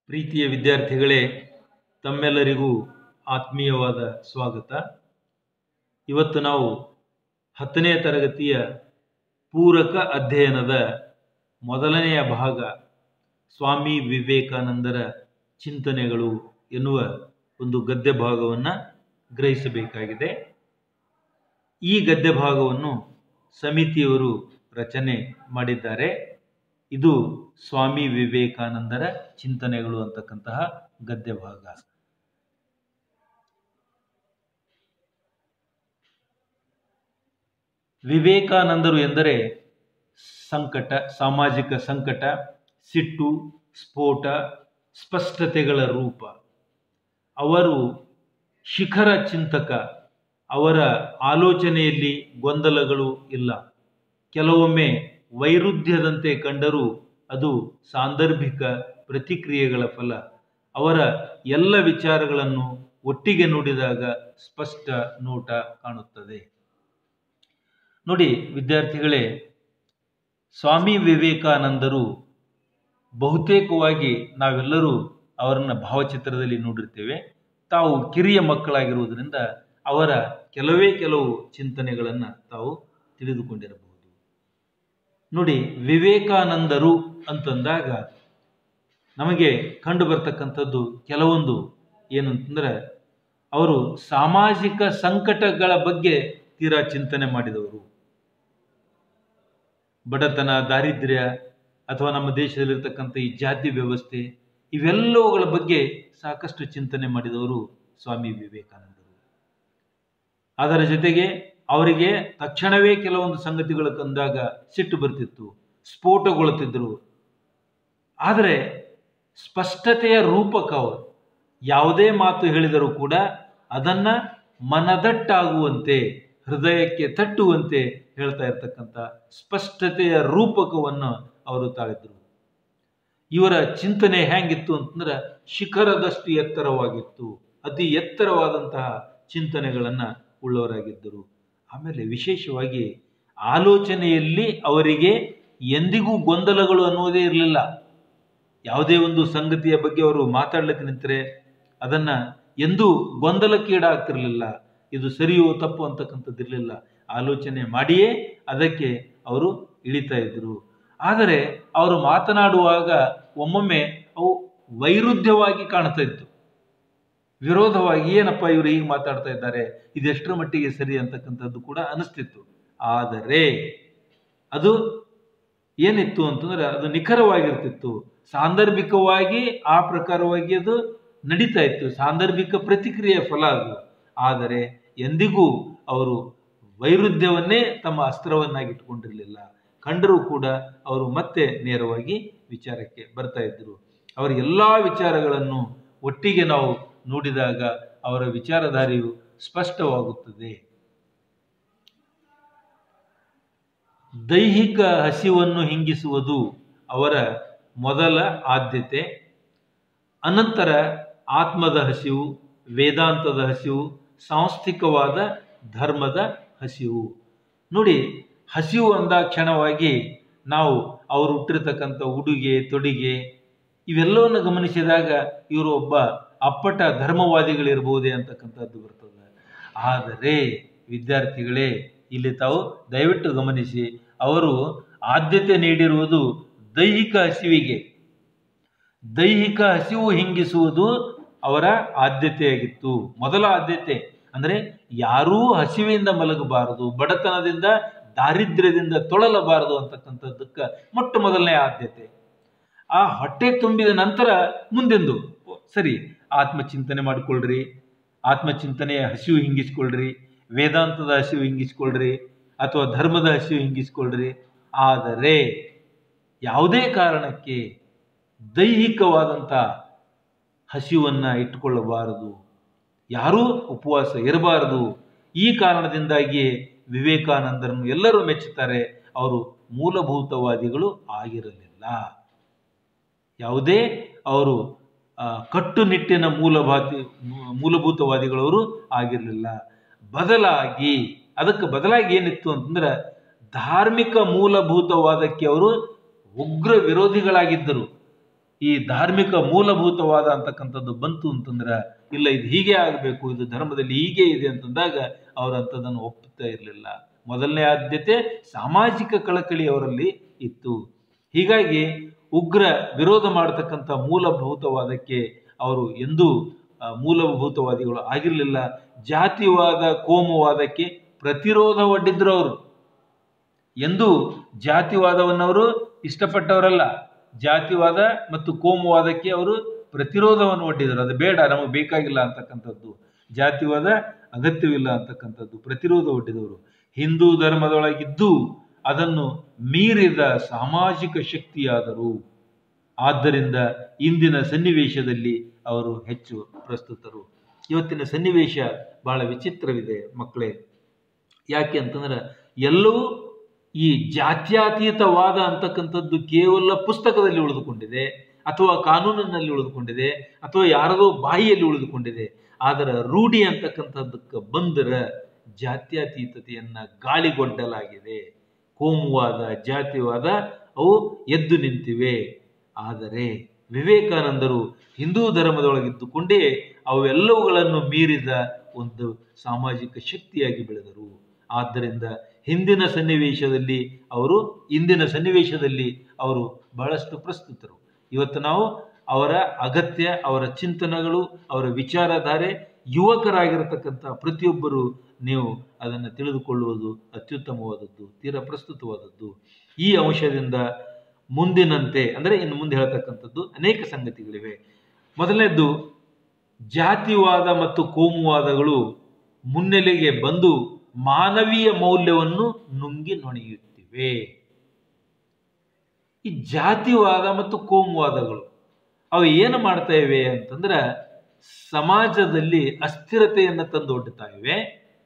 ಪ್ರೀತಿಯ ವಿದ್ಯಾರ್ಥಿಗಳೇ ತಮ್ಮೆಲ್ಲರಿಗೂ ಆತ್ಮೀಯವಾದ ಸ್ವಾಗತ ಇವತ್ತು ನಾವು ಹತ್ತನೇ ತರಗತಿಯ ಪೂರಕ ಅಧ್ಯಯನದ ಮೊದಲನೆಯ ಭಾಗ ಸ್ವಾಮಿ ವಿವೇಕಾನಂದರ ಚಿಂತನೆಗಳು ಎನ್ನುವ ಒಂದು ಗದ್ಯ ಭಾಗವನ್ನು ಗ್ರಹಿಸಬೇಕಾಗಿದೆ ಈ ಗದ್ಯ ಭಾಗವನ್ನು ಸಮಿತಿಯವರು ರಚನೆ ಮಾಡಿದ್ದಾರೆ ಇದು ಸ್ವಾಮಿ ವಿವೇಕಾನಂದರ ಚಿಂತನೆಗಳು ಅಂತಕ್ಕಂತಹ ಗದ್ಯ ಭಾಗ ವಿವೇಕಾನಂದರು ಎಂದರೆ ಸಂಕಟ ಸಾಮಾಜಿಕ ಸಂಕಟ ಸಿಟ್ಟು ಸ್ಫೋಟ ಸ್ಪಷ್ಟತೆಗಳ ರೂಪ ಅವರು ಶಿಖರ ಚಿಂತಕ ಅವರ ಆಲೋಚನೆಯಲ್ಲಿ ಗೊಂದಲಗಳು ಇಲ್ಲ ಕೆಲವೊಮ್ಮೆ ವೈರುಧ್ಯದಂತೆ ಕಂಡರೂ ಅದು ಸಾಂದರ್ಭಿಕ ಪ್ರತಿಕ್ರಿಯೆಗಳ ಫಲ ಅವರ ಎಲ್ಲ ವಿಚಾರಗಳನ್ನು ಒಟ್ಟಿಗೆ ನೋಡಿದಾಗ ಸ್ಪಷ್ಟ ನೋಟ ಕಾಣುತ್ತದೆ ನೋಡಿ ವಿದ್ಯಾರ್ಥಿಗಳೇ ಸ್ವಾಮಿ ವಿವೇಕಾನಂದರು ಬಹುತೇಕವಾಗಿ ನಾವೆಲ್ಲರೂ ಅವರನ್ನ ಭಾವಚಿತ್ರದಲ್ಲಿ ನೋಡಿರ್ತೇವೆ ತಾವು ಕಿರಿಯ ಮಕ್ಕಳಾಗಿರುವುದರಿಂದ ಅವರ ಕೆಲವೇ ಕೆಲವು ಚಿಂತನೆಗಳನ್ನು ತಾವು ತಿಳಿದುಕೊಂಡಿರಬಹುದು ನೋಡಿ ವಿವೇಕಾನಂದರು ಅಂತಂದಾಗ ನಮಗೆ ಕಂಡು ಬರ್ತಕ್ಕಂಥದ್ದು ಕೆಲವೊಂದು ಏನು ಅಂತಂದ್ರೆ ಅವರು ಸಾಮಾಜಿಕ ಸಂಕಟಗಳ ಬಗ್ಗೆ ತೀರಾ ಚಿಂತನೆ ಮಾಡಿದವರು ಬಡತನ ದಾರಿದ್ರ್ಯ ಅಥವಾ ನಮ್ಮ ದೇಶದಲ್ಲಿರ್ತಕ್ಕಂಥ ಈ ಜಾತಿ ವ್ಯವಸ್ಥೆ ಇವೆಲ್ಲವುಗಳ ಬಗ್ಗೆ ಸಾಕಷ್ಟು ಚಿಂತನೆ ಮಾಡಿದವರು ಸ್ವಾಮಿ ವಿವೇಕಾನಂದರು ಅದರ ಜೊತೆಗೆ ಅವರಿಗೆ ತಕ್ಷಣವೇ ಕೆಲವೊಂದು ಸಂಗತಿಗಳು ತಂದಾಗ ಸಿಟ್ಟು ಬರ್ತಿತ್ತು ಸ್ಫೋಟಗೊಳ್ಳುತ್ತಿದ್ದರು ಆದರೆ ಸ್ಪಷ್ಟತೆಯ ರೂಪಕ ಅವರು ಯಾವುದೇ ಮಾತು ಹೇಳಿದರೂ ಕೂಡ ಅದನ್ನ ಮನದಟ್ಟಾಗುವಂತೆ ಹೃದಯಕ್ಕೆ ತಟ್ಟುವಂತೆ ಹೇಳ್ತಾ ಇರ್ತಕ್ಕಂಥ ಸ್ಪಷ್ಟತೆಯ ರೂಪಕವನ್ನು ಅವರು ತಾಳಿದ್ರು ಇವರ ಚಿಂತನೆ ಹೆಂಗಿತ್ತು ಅಂತಂದ್ರೆ ಶಿಖರದಷ್ಟು ಎತ್ತರವಾಗಿತ್ತು ಅತಿ ಎತ್ತರವಾದಂತಹ ಚಿಂತನೆಗಳನ್ನ ಉಳ್ಳವರಾಗಿದ್ದರು ಆಮೇಲೆ ವಿಶೇಷವಾಗಿ ಆಲೋಚನೆಯಲ್ಲಿ ಅವರಿಗೆ ಎಂದಿಗೂ ಗೊಂದಲಗಳು ಅನ್ನುವುದೇ ಇರಲಿಲ್ಲ ಯಾವುದೇ ಒಂದು ಸಂಗತಿಯ ಬಗ್ಗೆ ಅವರು ಮಾತಾಡ್ಲಿಕ್ಕೆ ನಿಂತರೆ ಅದನ್ನ ಎಂದೂ ಗೊಂದಲಕ್ಕೀಡಾಗ್ತಿರ್ಲಿಲ್ಲ ಇದು ಸರಿಯೋ ತಪ್ಪು ಅಂತಕ್ಕಂಥದ್ದಿರಲಿಲ್ಲ ಆಲೋಚನೆ ಮಾಡಿಯೇ ಅದಕ್ಕೆ ಅವರು ಇಳಿತಾ ಇದ್ರು ಆದರೆ ಅವರು ಮಾತನಾಡುವಾಗ ಒಮ್ಮೊಮ್ಮೆ ಅವು ವೈರುಧ್ಯವಾಗಿ ಕಾಣ್ತಾ ಇತ್ತು ವಿರೋಧವಾಗಿ ಏನಪ್ಪ ಇವರು ಹೀಗೆ ಮಾತಾಡ್ತಾ ಇದ್ದಾರೆ ಇದೆಷ್ಟರ ಮಟ್ಟಿಗೆ ಸರಿ ಅಂತಕ್ಕಂಥದ್ದು ಕೂಡ ಅನಿಸ್ತಿತ್ತು ಆದರೆ ಅದು ಏನಿತ್ತು ಅಂತಂದ್ರೆ ಅದು ನಿಖರವಾಗಿರ್ತಿತ್ತು ಸಾಂದರ್ಭಿಕವಾಗಿ ಆ ಪ್ರಕಾರವಾಗಿ ಅದು ನಡೀತಾ ಇತ್ತು ಸಾಂದರ್ಭಿಕ ಪ್ರತಿಕ್ರಿಯೆ ಫಲ ಅದು ಆದರೆ ಎಂದಿಗೂ ಅವರು ವೈರುಧ್ಯವನ್ನೇ ತಮ್ಮ ಅಸ್ತ್ರವನ್ನಾಗಿ ಇಟ್ಕೊಂಡಿರಲಿಲ್ಲ ಕಂಡರೂ ಕೂಡ ಅವರು ಮತ್ತೆ ನೇರವಾಗಿ ವಿಚಾರಕ್ಕೆ ಬರ್ತಾ ಇದ್ದರು ಅವರ ಎಲ್ಲ ವಿಚಾರಗಳನ್ನು ಒಟ್ಟಿಗೆ ನಾವು ನೋಡಿದಾಗ ಅವರ ವಿಚಾರಧಾರೆಯು ಸ್ಪಷ್ಟವಾಗುತ್ತದೆ ದೈಹಿಕ ಹಸಿವನ್ನು ಹಿಂಗಿಸುವುದು ಅವರ ಮೊದಲ ಆದ್ಯತೆ ಅನಂತರ ಆತ್ಮದ ಹಸಿವು ವೇದಾಂತದ ಹಸಿವು ಸಾಂಸ್ಥಿಕವಾದ ಧರ್ಮದ ಹಸಿವು ನೋಡಿ ಹಸಿವು ಅಂದಾಕ್ಷಣವಾಗಿ ನಾವು ಅವರು ಹುಟ್ಟಿರ್ತಕ್ಕಂಥ ಉಡುಗೆ ತೊಡಿಗೆ ಇವೆಲ್ಲವನ್ನು ಗಮನಿಸಿದಾಗ ಇವರು ಒಬ್ಬ ಅಪ್ಪಟ ಧರ್ಮವಾದಿಗಳಿರ್ಬಹುದೇ ಅಂತಕ್ಕಂಥದ್ದು ಬರ್ತದೆ ಆದರೆ ವಿದ್ಯಾರ್ಥಿಗಳೇ ಇಲ್ಲಿ ತಾವು ದಯವಿಟ್ಟು ಗಮನಿಸಿ ಅವರು ಆದ್ಯತೆ ನೀಡಿರುವುದು ದೈಹಿಕ ಹಸಿವಿಗೆ ದೈಹಿಕ ಹಸಿವು ಹಿಂಗಿಸುವುದು ಅವರ ಆದ್ಯತೆಯಾಗಿತ್ತು ಮೊದಲ ಆದ್ಯತೆ ಅಂದರೆ ಯಾರೂ ಹಸಿವೆಯಿಂದ ಮಲಗಬಾರದು ಬಡತನದಿಂದ ದಾರಿದ್ರ್ಯದಿಂದ ತೊಳಲಬಾರದು ಅಂತಕ್ಕಂಥದ್ದಕ್ಕೆ ಮೊಟ್ಟ ಮೊದಲನೇ ಆದ್ಯತೆ ಆ ಹೊಟ್ಟೆ ತುಂಬಿದ ನಂತರ ಮುಂದೆಂದು ಸರಿ ಆತ್ಮಚಿಂತನೆ ಮಾಡಿಕೊಳ್ಳ್ರಿ ಆತ್ಮಚಿಂತನೆಯ ಹಸಿವು ಹಿಂಗಿಸ್ಕೊಳ್ರಿ ವೇದಾಂತದ ಹಸಿವು ಹಿಂಗಿಸ್ಕೊಳ್ರಿ ಅಥವಾ ಧರ್ಮದ ಹಸಿವು ಹಿಂಗಿಸ್ಕೊಳ್ರಿ ಆದರೆ ಯಾವುದೇ ಕಾರಣಕ್ಕೆ ದೈಹಿಕವಾದಂಥ ಹಸಿವನ್ನು ಇಟ್ಟುಕೊಳ್ಳಬಾರದು ಯಾರೂ ಉಪವಾಸ ಇರಬಾರದು ಈ ಕಾರಣದಿಂದಾಗಿ ವಿವೇಕಾನಂದರನ್ನು ಎಲ್ಲರೂ ಮೆಚ್ಚುತ್ತಾರೆ ಅವರು ಮೂಲಭೂತವಾದಿಗಳು ಆಗಿರಲಿಲ್ಲ ಯಾವುದೇ ಅವರು ಕಟ್ಟುನಿಟ್ಟಿನ ಮೂಲಭಾತಿ ಮೂಲಭೂತವಾದಿಗಳವರು ಆಗಿರಲಿಲ್ಲ ಬದಲಾಗಿ ಅದಕ್ಕೆ ಬದಲಾಗಿ ಏನಿತ್ತು ಅಂತಂದ್ರೆ ಧಾರ್ಮಿಕ ಮೂಲಭೂತವಾದಕ್ಕೆ ಅವರು ಉಗ್ರ ವಿರೋಧಿಗಳಾಗಿದ್ದರು ಈ ಧಾರ್ಮಿಕ ಮೂಲಭೂತವಾದ ಅಂತಕ್ಕಂಥದ್ದು ಬಂತು ಅಂತಂದ್ರೆ ಇಲ್ಲ ಇದು ಹೀಗೆ ಆಗಬೇಕು ಇದು ಧರ್ಮದಲ್ಲಿ ಹೀಗೆ ಇದೆ ಅಂತಂದಾಗ ಅವರು ಅಂಥದ್ದನ್ನು ಒಪ್ಪುತ್ತಾ ಇರಲಿಲ್ಲ ಮೊದಲನೇ ಆದ್ಯತೆ ಸಾಮಾಜಿಕ ಕಳಕಳಿ ಅವರಲ್ಲಿ ಇತ್ತು ಹೀಗಾಗಿ ಉಗ್ರ ವಿರೋಧ ಮಾಡತಕ್ಕಂಥ ಮೂಲಭೂತವಾದಕ್ಕೆ ಅವರು ಎಂದೂ ಆ, ಮೂಲಭೂತವಾದಿಗಳು ಆಗಿರಲಿಲ್ಲ ಜಾತಿವಾದ ಕೋಮುವಾದಕ್ಕೆ ಪ್ರತಿರೋಧ ಒಡ್ಡಿದ್ರು ಅವರು ಎಂದು ಜಾತಿವಾದವನ್ನವರು ಇಷ್ಟಪಟ್ಟವರಲ್ಲ ಜಾತಿವಾದ ಮತ್ತು ಕೋಮುವಾದಕ್ಕೆ ಅವರು ಪ್ರತಿರೋಧವನ್ನು ಒಡ್ಡಿದರು ಅದು ಬೇಡ ನಮಗೆ ಬೇಕಾಗಿಲ್ಲ ಅಂತಕ್ಕಂಥದ್ದು ಜಾತಿವಾದ ಅಗತ್ಯವಿಲ್ಲ ಅಂತಕ್ಕಂಥದ್ದು ಪ್ರತಿರೋಧ ಒಡ್ಡಿದವರು ಹಿಂದೂ ಧರ್ಮದೊಳಗಿದ್ದು ಅದನ್ನು ಮೀರಿದ ಸಾಮಾಜಿಕ ಶಕ್ತಿಯಾದರು ಆದ್ದರಿಂದ ಇಂದಿನ ಸನ್ನಿವೇಶದಲ್ಲಿ ಅವರು ಹೆಚ್ಚು ಪ್ರಸ್ತುತರು ಇವತ್ತಿನ ಸನ್ನಿವೇಶ ಬಹಳ ವಿಚಿತ್ರವಿದೆ ಮಕ್ಕಳೇ ಯಾಕೆ ಅಂತಂದ್ರೆ ಎಲ್ಲವೂ ಈ ಜಾತ್ಯತೀತವಾದ ಅಂತಕ್ಕಂಥದ್ದು ಕೇವಲ ಪುಸ್ತಕದಲ್ಲಿ ಉಳಿದುಕೊಂಡಿದೆ ಅಥವಾ ಕಾನೂನಿನಲ್ಲಿ ಉಳಿದುಕೊಂಡಿದೆ ಅಥವಾ ಯಾರದೋ ಬಾಯಿಯಲ್ಲಿ ಉಳಿದುಕೊಂಡಿದೆ ಆದರೆ ರೂಢಿ ಅಂತಕ್ಕಂಥದ್ದಕ್ಕೆ ಬಂದರೆ ಜಾತ್ಯತೀತತೆಯನ್ನ ಗಾಳಿಗೊಡ್ಡಲಾಗಿದೆ ಕೋಮುವಾದ ಜಾತಿವಾದ ಅವು ಎದ್ದು ನಿಂತಿವೆ ಆದರೆ ವಿವೇಕಾನಂದರು ಹಿಂದೂ ಧರ್ಮದೊಳಗಿದ್ದುಕೊಂಡೇ ಅವೆಲ್ಲವುಗಳನ್ನು ಮೀರಿದ ಒಂದು ಸಾಮಾಜಿಕ ಶಕ್ತಿಯಾಗಿ ಬೆಳೆದರು ಆದ್ದರಿಂದ ಹಿಂದಿನ ಸನ್ನಿವೇಶದಲ್ಲಿ ಅವರು ಇಂದಿನ ಸನ್ನಿವೇಶದಲ್ಲಿ ಅವರು ಬಹಳಷ್ಟು ಪ್ರಸ್ತುತರು ಇವತ್ತು ನಾವು ಅವರ ಅಗತ್ಯ ಅವರ ಚಿಂತನೆಗಳು ಅವರ ವಿಚಾರಧಾರೆ ಯುವಕರಾಗಿರತಕ್ಕಂಥ ಪ್ರತಿಯೊಬ್ಬರು ನೀವು ಅದನ್ನು ತಿಳಿದುಕೊಳ್ಳುವುದು ಅತ್ಯುತ್ತಮವಾದದ್ದು ತೀರಾ ಪ್ರಸ್ತುತವಾದದ್ದು ಈ ಅಂಶದಿಂದ ಮುಂದಿನಂತೆ ಅಂದರೆ ಇನ್ನು ಮುಂದೆ ಹೇಳ್ತಕ್ಕಂಥದ್ದು ಅನೇಕ ಸಂಗತಿಗಳಿವೆ ಮೊದಲನೇದ್ದು ಜಾತಿವಾದ ಮತ್ತು ಕೋಮುವಾದಗಳು ಮುನ್ನೆಲೆಗೆ ಬಂದು ಮಾನವೀಯ ಮೌಲ್ಯವನ್ನು ನುಂಗಿ ನೊಣೆಯುತ್ತಿವೆ ಈ ಜಾತಿವಾದ ಮತ್ತು ಕೋಮುವಾದಗಳು ಅವು ಏನು ಮಾಡ್ತಾ ಇವೆ ಅಂತಂದ್ರೆ ಸಮಾಜದಲ್ಲಿ ಅಸ್ಥಿರತೆಯನ್ನು ತಂದೊಡ್ಡುತ್ತಾ ಇವೆ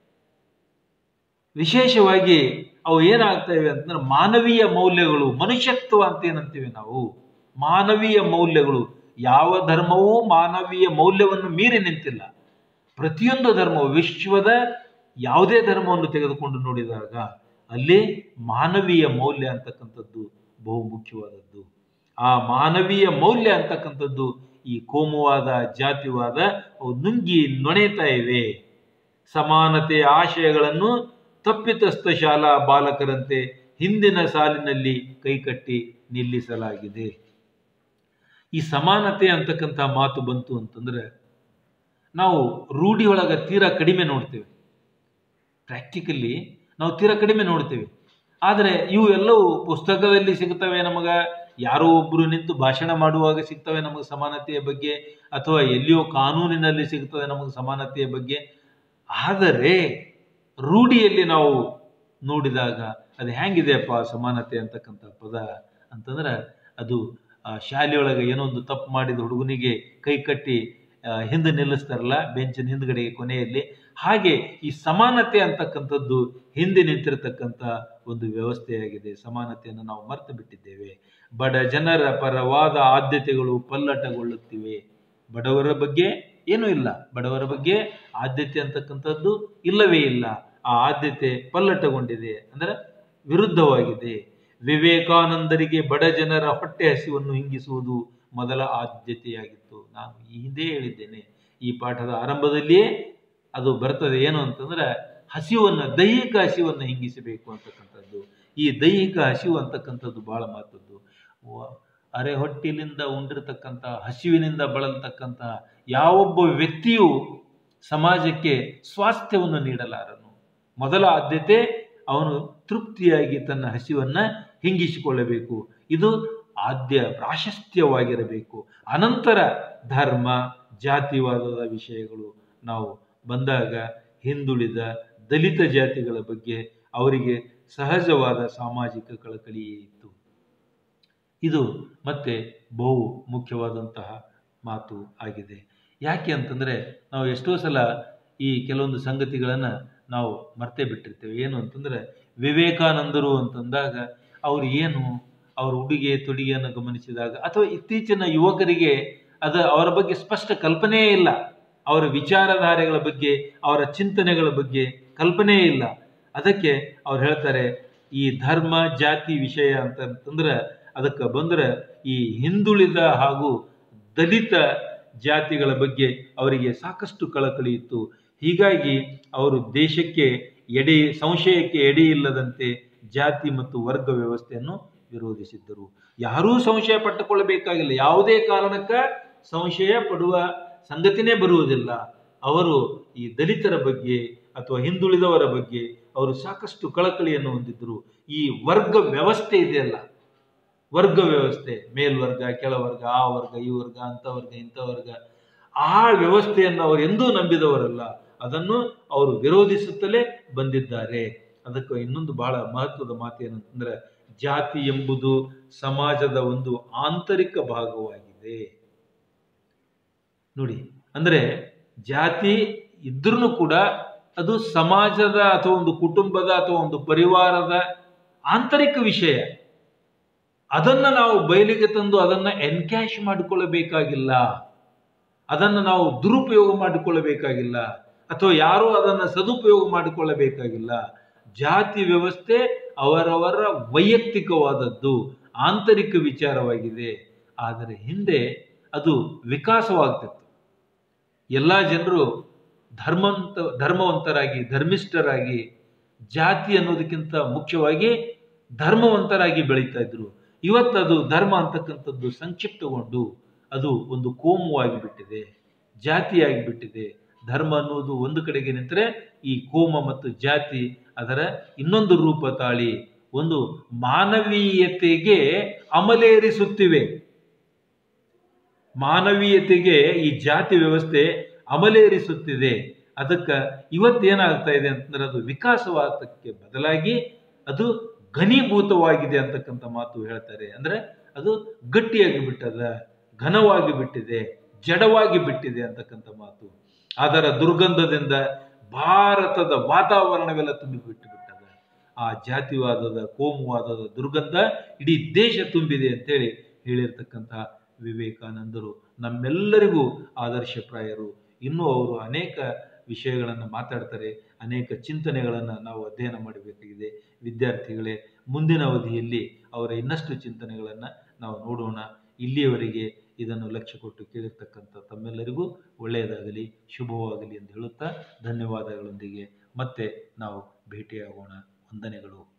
ವಿಶೇಷವಾಗಿ ಅವು ಏನಾಗ್ತಾ ಇವೆ ಅಂತಂದ್ರೆ ಮಾನವೀಯ ಮೌಲ್ಯಗಳು ಮನುಷ್ಯತ್ವ ಅಂತ ಏನಂತೀವಿ ನಾವು ಮಾನವೀಯ ಮೌಲ್ಯಗಳು ಯಾವ ಧರ್ಮವೂ ಮಾನವೀಯ ಮೌಲ್ಯವನ್ನು ಮೀರಿ ನಿಂತಿಲ್ಲ ಪ್ರತಿಯೊಂದು ಧರ್ಮವು ವಿಶ್ವದ ಯಾವುದೇ ಧರ್ಮವನ್ನು ತೆಗೆದುಕೊಂಡು ನೋಡಿದಾಗ ಅಲ್ಲಿ ಮಾನವೀಯ ಮೌಲ್ಯ ಅಂತಕ್ಕಂಥದ್ದು ಬಹು ಮುಖ್ಯವಾದದ್ದು ಆ ಮಾನವೀಯ ಮೌಲ್ಯ ಅಂತಕ್ಕಂಥದ್ದು ಈ ಕೋಮುವಾದ ಜಾತಿವಾದ ಅವು ನುಂಗಿ ನೊಣೆತಾ ಇವೆ ಸಮಾನತೆಯ ಆಶಯಗಳನ್ನು ತಪ್ಪಿತಸ್ಥ ಶಾಲಾ ಬಾಲಕರಂತೆ ಹಿಂದಿನ ಸಾಲಿನಲ್ಲಿ ಕೈಕಟ್ಟಿ ನಿಲ್ಲಿಸಲಾಗಿದೆ ಈ ಸಮಾನತೆ ಅಂತಕ್ಕಂಥ ಮಾತು ಬಂತು ಅಂತಂದ್ರೆ ನಾವು ರೂಢಿಯೊಳಗ ತೀರಾ ಕಡಿಮೆ ನೋಡ್ತೇವೆ ಪ್ರಾಕ್ಟಿಕಲಿ ನಾವು ತೀರಾ ಕಡಿಮೆ ನೋಡ್ತೇವೆ ಆದರೆ ಇವು ಎಲ್ಲವೂ ಪುಸ್ತಕದಲ್ಲಿ ಸಿಗ್ತವೆ ನಮಗ ಯಾರೋ ಒಬ್ರು ನಿಂತು ಭಾಷಣ ಮಾಡುವಾಗ ಸಿಗ್ತವೆ ನಮಗೆ ಸಮಾನತೆಯ ಬಗ್ಗೆ ಅಥವಾ ಎಲ್ಲಿಯೋ ಕಾನೂನಿನಲ್ಲಿ ಸಿಗ್ತವೆ ನಮಗೆ ಸಮಾನತೆಯ ಬಗ್ಗೆ ಆದರೆ ರೂಢಿಯಲ್ಲಿ ನಾವು ನೋಡಿದಾಗ ಅದು ಹೆಂಗಿದೆಯಪ್ಪ ಸಮಾನತೆ ಅಂತಕ್ಕಂಥ ಪದ ಅಂತಂದ್ರೆ ಅದು ಆ ಶಾಲೆಯೊಳಗೆ ಏನೋ ಒಂದು ತಪ್ಪು ಮಾಡಿದ ಹುಡುಗನಿಗೆ ಕೈ ಕಟ್ಟಿ ಆ, ಹಿಂದೆ ನಿಲ್ಲಿಸ್ತಾರಲ್ಲ ಬೆಂಚಿನ ಹಿಂದ್ಗಡೆಗೆ ಕೊನೆಯಲ್ಲಿ ಹಾಗೆ ಈ ಸಮಾನತೆ ಅಂತಕ್ಕಂಥದ್ದು ಹಿಂದೆ ನಿಂತಿರತಕ್ಕಂಥ ಒಂದು ವ್ಯವಸ್ಥೆಯಾಗಿದೆ ಸಮಾನತೆಯನ್ನು ನಾವು ಮರೆತು ಬಿಟ್ಟಿದ್ದೇವೆ ಬಡ ಜನರ ಪರವಾದ ಆದ್ಯತೆಗಳು ಪಲ್ಲಟಗೊಳ್ಳುತ್ತಿವೆ ಬಡವರ ಬಗ್ಗೆ ಏನೂ ಇಲ್ಲ ಬಡವರ ಬಗ್ಗೆ ಆದ್ಯತೆ ಅಂತಕ್ಕಂಥದ್ದು ಇಲ್ಲವೇ ಇಲ್ಲ ಆ ಆದ್ಯತೆ ಪಲ್ಲಟಗೊಂಡಿದೆ ಅಂದರೆ ವಿರುದ್ಧವಾಗಿದೆ ವಿವೇಕಾನಂದರಿಗೆ ಬಡ ಜನರ ಹೊಟ್ಟೆ ಹಸಿವನ್ನು ಹಿಂಗಿಸುವುದು ಮೊದಲ ಆದ್ಯತೆಯಾಗಿತ್ತು ನಾನು ಈ ಹಿಂದೆ ಹೇಳಿದ್ದೇನೆ ಈ ಪಾಠದ ಆರಂಭದಲ್ಲಿಯೇ ಅದು ಬರ್ತದೆ ಏನು ಅಂತಂದ್ರೆ ಹಸಿವನ್ನು ದೈಹಿಕ ಹಸಿವನ್ನು ಹಿಂಗಿಸಬೇಕು ಅಂತಕ್ಕಂಥದ್ದು ಈ ದೈಹಿಕ ಹಸಿವು ಅಂತಕ್ಕಂಥದ್ದು ಬಹಳ ಮಹತ್ವದ್ದು ವ- ಅರೆ ಹೊಟ್ಟಿಲಿಂದ ಉಂಡಿರತಕ್ಕಂಥ ಹಸಿವಿನಿಂದ ಬಳಲ್ತಕ್ಕಂಥ ಯಾವೊಬ್ಬ ವ್ಯಕ್ತಿಯೂ ಸಮಾಜಕ್ಕೆ ಸ್ವಾಸ್ಥ್ಯವನ್ನು ನೀಡಲಾರನು ಮೊದಲ ಆದ್ಯತೆ ಅವನು ತೃಪ್ತಿಯಾಗಿ ತನ್ನ ಹಸಿವನ್ನ ಹಿಂಗಿಸಿಕೊಳ್ಳಬೇಕು ಇದು ಆದ್ಯ ಪ್ರಾಶಸ್ತ್ಯವಾಗಿರಬೇಕು ಅನಂತರ ಧರ್ಮ ಜಾತಿವಾದದ ವಿಷಯಗಳು ನಾವು ಬಂದಾಗ ಹಿಂದುಳಿದ ದಲಿತ ಜಾತಿಗಳ ಬಗ್ಗೆ ಅವರಿಗೆ ಸಹಜವಾದ ಸಾಮಾಜಿಕ ಕಳಕಳಿಯೇ ಇತ್ತು ಇದು ಮತ್ತೆ ಬಹು ಮುಖ್ಯವಾದಂತಹ ಮಾತು ಆಗಿದೆ ಯಾಕೆ ಅಂತಂದರೆ ನಾವು ಎಷ್ಟೋ ಸಲ ಈ ಕೆಲವೊಂದು ಸಂಗತಿಗಳನ್ನು ನಾವು ಮರ್ತೇ ಬಿಟ್ಟಿರ್ತೇವೆ ಏನು ಅಂತಂದರೆ ವಿವೇಕಾನಂದರು ಅಂತಂದಾಗ ಅವ್ರು ಏನು ಅವ್ರ ಉಡುಗೆ ತೊಡುಗೆಯನ್ನು ಗಮನಿಸಿದಾಗ ಅಥವಾ ಇತ್ತೀಚಿನ ಯುವಕರಿಗೆ ಅದು ಅವರ ಬಗ್ಗೆ ಸ್ಪಷ್ಟ ಕಲ್ಪನೆಯೇ ಇಲ್ಲ ಅವರ ವಿಚಾರಧಾರೆಗಳ ಬಗ್ಗೆ ಅವರ ಚಿಂತನೆಗಳ ಬಗ್ಗೆ ಕಲ್ಪನೆಯೇ ಇಲ್ಲ ಅದಕ್ಕೆ ಅವ್ರು ಹೇಳ್ತಾರೆ ಈ ಧರ್ಮ ಜಾತಿ ವಿಷಯ ಅಂತಂದ್ರೆ ಅದಕ್ಕೆ ಬಂದ್ರೆ ಈ ಹಿಂದುಳಿದ ಹಾಗೂ ದಲಿತ ಜಾತಿಗಳ ಬಗ್ಗೆ ಅವರಿಗೆ ಸಾಕಷ್ಟು ಕಳಕಳಿ ಇತ್ತು ಹೀಗಾಗಿ ಅವರು ದೇಶಕ್ಕೆ ಎಡೆ ಸಂಶಯಕ್ಕೆ ಎಡೆ ಇಲ್ಲದಂತೆ ಜಾತಿ ಮತ್ತು ವರ್ಗ ವ್ಯವಸ್ಥೆಯನ್ನು ವಿರೋಧಿಸಿದ್ದರು ಯಾರೂ ಸಂಶಯ ಪಟ್ಟುಕೊಳ್ಳಬೇಕಾಗಿಲ್ಲ ಯಾವುದೇ ಕಾರಣಕ್ಕ ಸಂಶಯ ಪಡುವ ಸಂಗತಿನೇ ಬರುವುದಿಲ್ಲ ಅವರು ಈ ದಲಿತರ ಬಗ್ಗೆ ಅಥವಾ ಹಿಂದುಳಿದವರ ಬಗ್ಗೆ ಅವರು ಸಾಕಷ್ಟು ಕಳಕಳಿಯನ್ನು ಹೊಂದಿದ್ದರು ಈ ವರ್ಗ ವ್ಯವಸ್ಥೆ ಇದೆಯಲ್ಲ ವರ್ಗ ವ್ಯವಸ್ಥೆ ಮೇಲ್ವರ್ಗ ಕೆಳವರ್ಗ ಆ ವರ್ಗ ಈ ವರ್ಗ ಅಂತ ವರ್ಗ ಇಂಥ ವರ್ಗ ಆ ವ್ಯವಸ್ಥೆಯನ್ನು ಅವರು ಎಂದೂ ನಂಬಿದವರಲ್ಲ ಅದನ್ನು ಅವರು ವಿರೋಧಿಸುತ್ತಲೇ ಬಂದಿದ್ದಾರೆ ಅದಕ್ಕೆ ಇನ್ನೊಂದು ಬಹಳ ಮಹತ್ವದ ಮಾತು ಏನಂತಂದ್ರೆ ಜಾತಿ ಎಂಬುದು ಸಮಾಜದ ಒಂದು ಆಂತರಿಕ ಭಾಗವಾಗಿದೆ ನೋಡಿ ಅಂದ್ರೆ ಜಾತಿ ಇದ್ರೂ ಕೂಡ ಅದು ಸಮಾಜದ ಅಥವಾ ಒಂದು ಕುಟುಂಬದ ಅಥವಾ ಒಂದು ಪರಿವಾರದ ಆಂತರಿಕ ವಿಷಯ ಅದನ್ನ ನಾವು ಬಯಲಿಗೆ ತಂದು ಅದನ್ನ ಎನ್ಕ್ಯಾಶ್ ಮಾಡಿಕೊಳ್ಳಬೇಕಾಗಿಲ್ಲ ಅದನ್ನು ನಾವು ದುರುಪಯೋಗ ಮಾಡಿಕೊಳ್ಳಬೇಕಾಗಿಲ್ಲ ಅಥವಾ ಯಾರೋ ಅದನ್ನು ಸದುಪಯೋಗ ಮಾಡಿಕೊಳ್ಳಬೇಕಾಗಿಲ್ಲ ಜಾತಿ ವ್ಯವಸ್ಥೆ ಅವರವರ ವೈಯಕ್ತಿಕವಾದದ್ದು ಆಂತರಿಕ ವಿಚಾರವಾಗಿದೆ ಆದರೆ ಹಿಂದೆ ಅದು ವಿಕಾಸವಾಗ್ತಿತ್ತು ಎಲ್ಲ ಜನರು ಧರ್ಮಂತ ಧರ್ಮವಂತರಾಗಿ ಧರ್ಮಿಷ್ಠರಾಗಿ ಜಾತಿ ಅನ್ನೋದಕ್ಕಿಂತ ಮುಖ್ಯವಾಗಿ ಧರ್ಮವಂತರಾಗಿ ಬೆಳೀತಾ ಇದ್ರು ಇವತ್ತದು ಧರ್ಮ ಅಂತಕ್ಕಂಥದ್ದು ಸಂಕ್ಷಿಪ್ತಗೊಂಡು ಅದು ಒಂದು ಕೋಮುವಾಗಿ ಬಿಟ್ಟಿದೆ ಜಾತಿಯಾಗಿ ಬಿಟ್ಟಿದೆ ಧರ್ಮ ಅನ್ನೋದು ಒಂದು ಕಡೆಗೆ ನಿಂತರೆ ಈ ಕೋಮ ಮತ್ತು ಜಾತಿ ಅದರ ಇನ್ನೊಂದು ರೂಪ ತಾಳಿ ಒಂದು ಮಾನವೀಯತೆಗೆ ಅಮಲೇರಿಸುತ್ತಿವೆ ಮಾನವೀಯತೆಗೆ ಈ ಜಾತಿ ವ್ಯವಸ್ಥೆ ಅಮಲೇರಿಸುತ್ತಿದೆ ಅದಕ್ಕೆ ಇವತ್ತೇನಾಗ್ತಾ ಇದೆ ಅಂತಂದ್ರೆ ಅದು ವಿಕಾಸವಾದಕ್ಕೆ ಬದಲಾಗಿ ಅದು ಘನೀಭೂತವಾಗಿದೆ ಅಂತಕ್ಕಂಥ ಮಾತು ಹೇಳ್ತಾರೆ ಅಂದ್ರೆ ಅದು ಗಟ್ಟಿಯಾಗಿ ಬಿಟ್ಟದ ಘನವಾಗಿ ಬಿಟ್ಟಿದೆ ಜಡವಾಗಿ ಬಿಟ್ಟಿದೆ ಅಂತಕ್ಕಂಥ ಮಾತು ಅದರ ದುರ್ಗಂಧದಿಂದ ಭಾರತದ ವಾತಾವರಣವೆಲ್ಲ ತುಂಬಿ ಬಿಟ್ಟು ಬಿಟ್ಟದ ಆ ಜಾತಿವಾದದ ಕೋಮುವಾದದ ದುರ್ಗಂಧ ಇಡೀ ದೇಶ ತುಂಬಿದೆ ಅಂತೇಳಿ ಹೇಳಿರ್ತಕ್ಕಂಥ ವಿವೇಕಾನಂದರು ನಮ್ಮೆಲ್ಲರಿಗೂ ಆದರ್ಶಪ್ರಾಯರು ಇನ್ನೂ ಅವರು ಅನೇಕ ವಿಷಯಗಳನ್ನು ಮಾತಾಡ್ತಾರೆ ಅನೇಕ ಚಿಂತನೆಗಳನ್ನು ನಾವು ಅಧ್ಯಯನ ಮಾಡಬೇಕಾಗಿದೆ ವಿದ್ಯಾರ್ಥಿಗಳೇ ಮುಂದಿನ ಅವಧಿಯಲ್ಲಿ ಅವರ ಇನ್ನಷ್ಟು ಚಿಂತನೆಗಳನ್ನು ನಾವು ನೋಡೋಣ ಇಲ್ಲಿಯವರೆಗೆ ಇದನ್ನು ಲಕ್ಷ್ಯ ಕೊಟ್ಟು ಕೇಳಿರ್ತಕ್ಕಂಥ ತಮ್ಮೆಲ್ಲರಿಗೂ ಒಳ್ಳೆಯದಾಗಲಿ ಶುಭವಾಗಲಿ ಎಂದು ಹೇಳುತ್ತಾ ಧನ್ಯವಾದಗಳೊಂದಿಗೆ ಮತ್ತೆ ನಾವು ಭೇಟಿಯಾಗೋಣ ವಂದನೆಗಳು